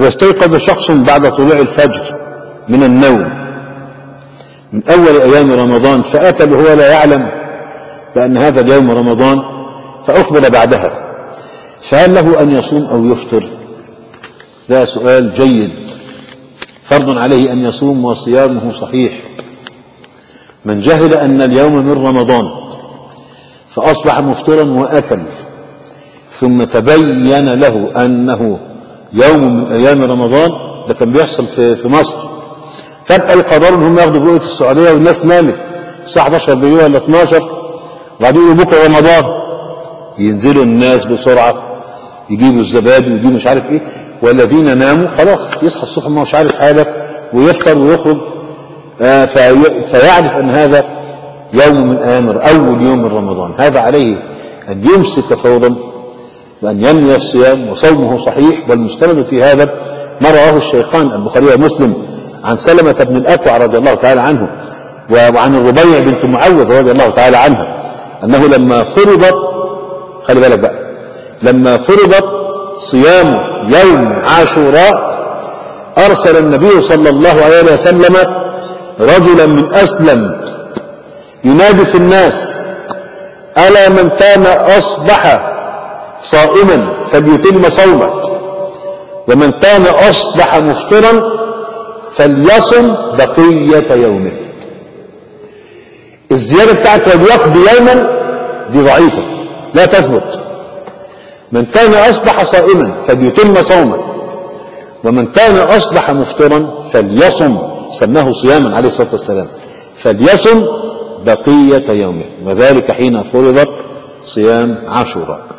إذا استيقظ شخص بعد طلوع الفجر من النوم من أول أيام رمضان فأكل وهو لا يعلم بأن هذا اليوم رمضان فأخبر بعدها فهل له أن يصوم أو يفطر ده سؤال جيد فرض عليه أن يصوم وصيامه صحيح من جهل أن اليوم من رمضان فأصبح مفطرا وأكل ثم تبين له أنه يوم من أيام رمضان ده كان بيحصل في, في مصر فجأة يقرروا ان هم ياخدوا برؤية السعودية والناس نامت الساعة 11 بالليل ولا 12 وبعدين يقولوا بكرة رمضان ينزلوا الناس بسرعة يجيبوا الزبادي ويجيبوا مش عارف ايه والذين ناموا خلاص يصحى الصبح ما مش عارف حاجة ويفطر ويخرج آه في فيعرف ان هذا يوم من ايام اول يوم من رمضان هذا عليه ان يمسك فورا وان ينوي الصيام وصومه صحيح والمستند في هذا ما رواه الشيخان البخاري ومسلم عن سلمة بن الأكوع رضي الله تعالى عنه وعن الربيع بنت معوذ رضي الله تعالى عنها أنه لما فرضت خلي بالك بقى لما فرضت صيام يوم عاشوراء أرسل النبي صلى الله عليه وسلم رجلا من أسلم ينادي في الناس ألا من كان أصبح صائما فليتم صومه ومن كان أصبح مفطرا فليصم بقية يومه الزيادة بتاعت وليقضي يوما دي ضعيفة لا تثبت من كان أصبح صائما فليتم صومه ومن كان أصبح مفطرا فليصم سماه صياما عليه الصلاة والسلام فليصم بقية يومه وذلك حين فرضت صيام عاشوراء